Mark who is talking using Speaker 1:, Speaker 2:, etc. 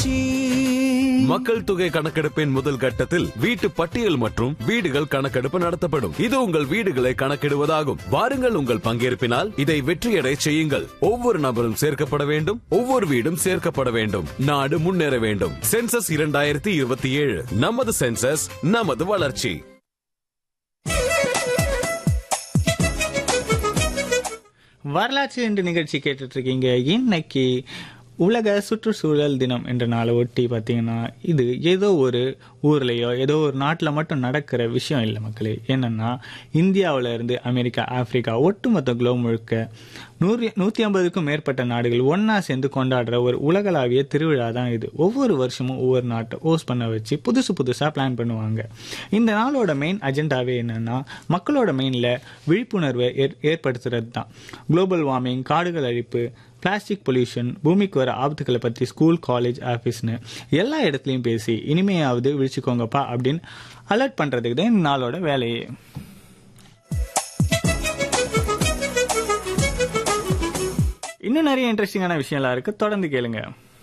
Speaker 1: வளர்ச்சி
Speaker 2: மக்கள் தொகை கணக்கெடுப்பின் முதல் கட்டத்தில் வீட்டு பட்டியல் மற்றும் வீடுகள் கணக்கெடுப்பு நடத்தப்படும் இது உங்கள் வீடுகளை கணக்கிடுவதாகும் வாருங்கள் உங்கள் பங்கேற்பினால் இதை வெற்றியடை செய்யுங்கள் ஒவ்வொரு நபரும் சேர்க்கப்பட வேண்டும் ஒவ்வொரு வீடும் சேர்க்கப்பட வேண்டும் நாடு முன்னேற வேண்டும் சென்சஸ் இரண்டாயிரத்தி இருபத்தி ஏழு நமது சென்சஸ் நமது வளர்ச்சி
Speaker 3: வரலாற்று என்ற நிகழ்ச்சி கேட்டுட்டு இருக்கீங்க இன்னைக்கு உலக சுற்றுச்சூழல் தினம் என்ற நாளை ஒட்டி பார்த்தீங்கன்னா இது ஏதோ ஒரு ஊர்லேயோ ஏதோ ஒரு நாட்டில் மட்டும் நடக்கிற விஷயம் இல்லை மக்களே என்னன்னா இந்தியாவுல இருந்து அமெரிக்கா ஆப்பிரிக்கா ஒட்டுமொத்த குளோப் முழுக்க நூறு நூற்றி ஐம்பதுக்கும் மேற்பட்ட நாடுகள் ஒன்றா சேர்ந்து கொண்டாடுற ஒரு உலகளாவிய திருவிழா தான் இது ஒவ்வொரு வருஷமும் ஒவ்வொரு நாட்டை ஹோஸ்ட் பண்ண வச்சு புதுசு புதுசாக பிளான் பண்ணுவாங்க இந்த நாளோட மெயின் அஜெண்டாவே என்னன்னா மக்களோட மெயினில் விழிப்புணர்வை ஏற் ஏற்படுத்துறது தான் குளோபல் வார்மிங் காடுகள் அழிப்பு பிளாஸ்டிக் பொல்யூஷன் பூமிக்கு வர ஆபத்துக்களை பற்றி ஸ்கூல் காலேஜ் ஆஃபீஸ்னு எல்லா இடத்துலையும் பேசி இனிமையாவது விழிச்சுக்கோங்கப்பா அப்படின்னு அலர்ட் பண்ணுறதுக்கு தான் இந்த நாளோட வேலையே இன்னும் நிறைய இன்ட்ரெஸ்டிங்கான விஷயம்லாம் இருக்கு தொடர்ந்து கேளுங்க